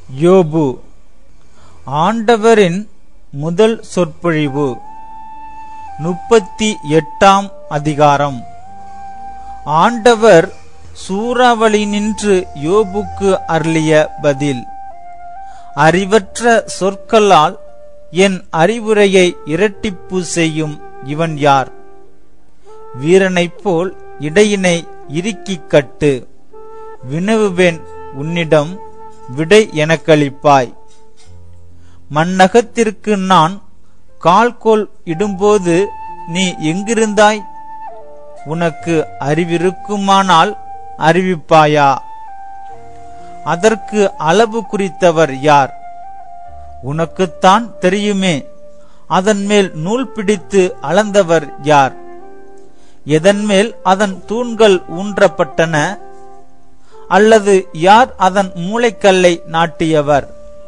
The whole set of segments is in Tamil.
யோபு ஆண்டவரின் முதல் சொற்பொழிவு முப்பத்தி எட்டாம் அதிகாரம் ஆண்டவர் சூறாவளி நின்று யோபுக்கு அருளிய பதில் அறிவற்ற சொற்களால் என் அறிவுரையை இரட்டிப்பு செய்யும் இவன் யார் வீரனைப் போல் இடையினை இறுக்கிக் கட்டு வினவுவேன் உன்னிடம் விடை எனக்களிப்பாய் மண்ணகத்திற்கு நான் கால்கோல் இடும்போது நீ எங்கிருந்தாய் உனக்கு அறிவிருக்குமானால் அறிவிப்பாயா அதற்கு அளவு குறித்தவர் யார் உனக்குத்தான் தெரியுமே அதன் மேல் நூல் பிடித்து அளந்தவர் யார் எதன் மேல் அதன் தூண்கள் ஊன்றப்பட்டன அல்லது யார் அதன் மூளைக்கல்லை நாட்டியவர்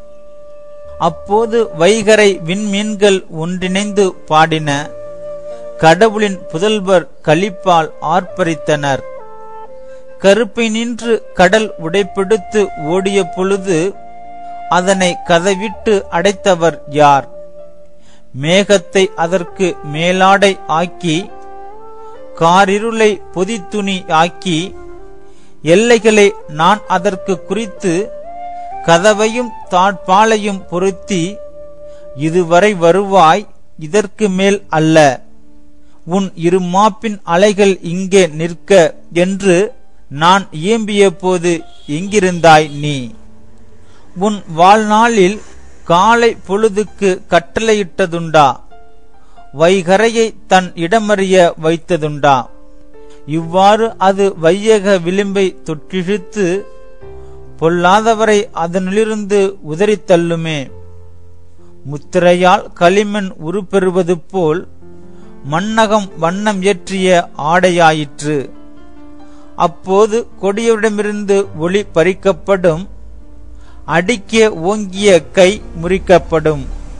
அப்போது வைகரை விண்மீன்கள் ஒன்றிணைந்து பாடின கடவுளின் புதல்வர் களிப்பால் ஆர்ப்பரித்தனர் கருப்பை நின்று கடல் உடைப்பெடுத்து ஓடிய பொழுது அதனை கதவிட்டு அடைத்தவர் யார் மேகத்தை அதற்கு மேலாடை ஆக்கி காரிருளை பொதித்துணி ஆக்கி எல்லைகளை நான் அதற்கு குறித்து கதவையும் தாட்பாலையும் பொருத்தி இதுவரை வருவாய் இதற்கு மேல் அல்ல உன் இரு மாப்பின் அலைகள் இங்கே நிற்க என்று நான் இயம்பிய போது எங்கிருந்தாய் நீ உன் வாழ்நாளில் காலை பொழுதுக்கு கட்டளையிட்டதுண்டா வைகரையை தன் இடமறிய வைத்ததுண்டா இவ்வாறு அது வையக விளிம்பை தொற்றிழுத்து பொல்லாதவரை அதனிலிருந்து உதறித் தள்ளுமே முத்திரையால் களிமண் உருப்பெறுவது போல் மண்ணகம் வண்ணம் ஏற்றிய ஆடையாயிற்று அப்போது கொடியவரிடமிருந்து ஒளி பறிக்கப்படும் அடிக்க ஓங்கிய கை முறிக்கப்படும்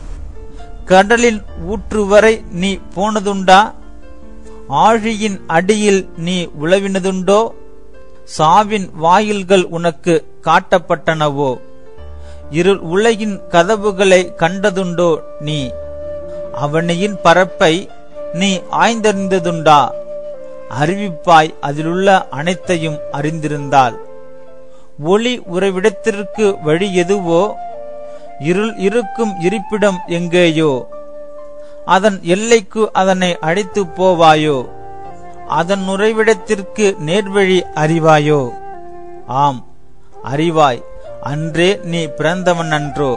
கடலின் ஊற்று வரை நீ போனதுண்டா ஆழியின் அடியில் நீ உழவினதுண்டோ சாவின் வாயில்கள் உனக்கு காட்டப்பட்டனவோ இருள் உலகின் கதவுகளை கண்டதுண்டோ நீ அவனியின் பரப்பை நீ ஆய்ந்தறிந்ததுண்டா அறிவிப்பாய் அதிலுள்ள அனைத்தையும் அறிந்திருந்தால் ஒளி உறைவிடத்திற்கு வழி எதுவோ இருள் இருக்கும் இருப்பிடம் எங்கேயோ அதன் எல்லைக்கு அதனை அழைத்து போவாயோ அதன் நுழைவிடத்திற்கு நேர்வழி அறிவாயோ ஆம் அறிவாய் அன்றே நீ பிறந்தவன் அன்றோ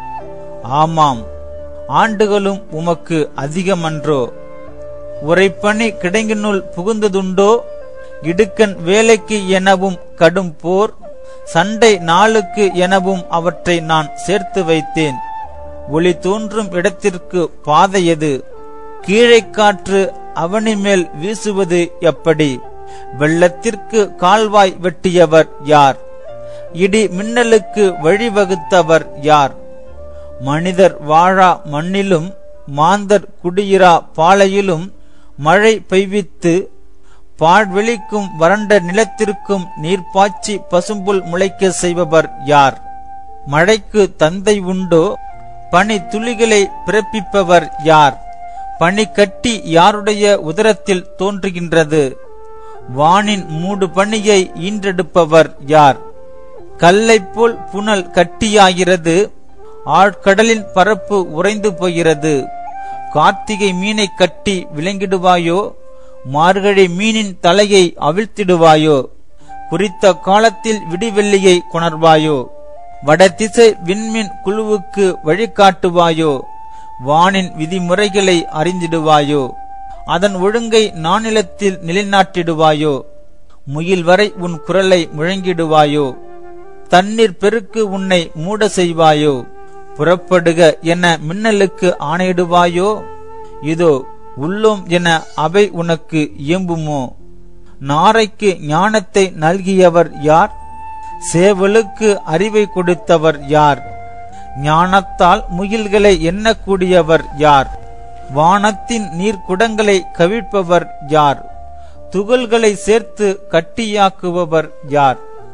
ஆமாம் ஆண்டுகளும் உமக்கு அதிகமன்றோ உரைப்பணி கிடங்கினுள் புகுந்ததுண்டோ இடுக்கன் வேலைக்கு எனவும் கடும் போர் சண்டை நாளுக்கு எனவும் அவற்றை நான் சேர்த்து வைத்தேன் ஒளி தோன்றும் இடத்திற்கு பாதை எது கீழே காற்று அவனி மேல் வீசுவது எப்படி வெள்ளத்திற்கு கால்வாய் வெட்டியவர் யார் இடி மின்னலுக்கு வழிவகுத்தவர் யார் மனிதர் வாழா மண்ணிலும் மாந்தர் குடியிரா பாலையிலும் மழை பெய்வித்து பாழ்வெளிக்கும் வறண்ட நிலத்திற்கும் நீர் பாய்ச்சி பசும்புல் முளைக்க செய்பவர் யார் மழைக்கு தந்தை உண்டோ பனி துளிகளை பிறப்பிப்பவர் யார் பனி கட்டி யாருடைய உதரத்தில் தோன்றுகின்றது வானின் மூடு பணியை ஈன்றெடுப்பவர் யார் கல்லை போல் புனல் கட்டியாகிறது ஆழ்கடலின் பரப்பு உறைந்து போகிறது கார்த்திகை மீனை கட்டி விளங்கிடுவாயோ மார்கழி மீனின் தலையை அவிழ்த்திடுவாயோ குறித்த காலத்தில் விடிவெள்ளியை கொணர்வாயோ வடதிசை விண்மீன் குழுவுக்கு வழிகாட்டுவாயோ வானின் விதிமுறைகளை அறிந்திடுவாயோ அதன் ஒழுங்கை நானிலத்தில் நிலைநாட்டிடுவாயோ முகில் வரை உன் குரலை முழங்கிடுவாயோ தண்ணீர் பெருக்கு உன்னை மூட செய்வாயோ புறப்படுக என மின்னலுக்கு ஆணையிடுவாயோ இதோ உள்ளோம் என அவை உனக்கு இயம்புமோ நாரைக்கு ஞானத்தை நல்கியவர் யார் சேவலுக்கு அறிவை கொடுத்தவர் யார் ஞானத்தால் முகில்களை எண்ணக்கூடியவர் யார் வானத்தின் நீர்க்குடங்களை கவிழ்ப்பவர் யார் துகள்களை சேர்த்து கட்டியாக்குபவர் யார்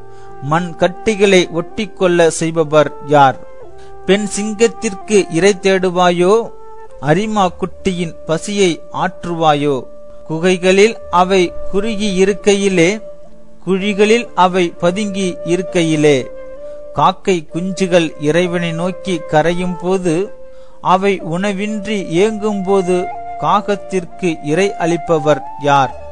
மண் கட்டிகளை ஒட்டிக்கொள்ள செய்பவர் யார் பெண் சிங்கத்திற்கு இறை தேடுவாயோ அரிமா குட்டியின் பசியை ஆற்றுவாயோ குகைகளில் அவை குறுகி இருக்கையிலே குழிகளில் அவை பதுங்கி இருக்கையிலே காக்கை குஞ்சுகள் இறைவனை நோக்கி கரையும் போது அவை உணவின்றி ஏங்கும்போது காகத்திற்கு இறை அளிப்பவர் யார்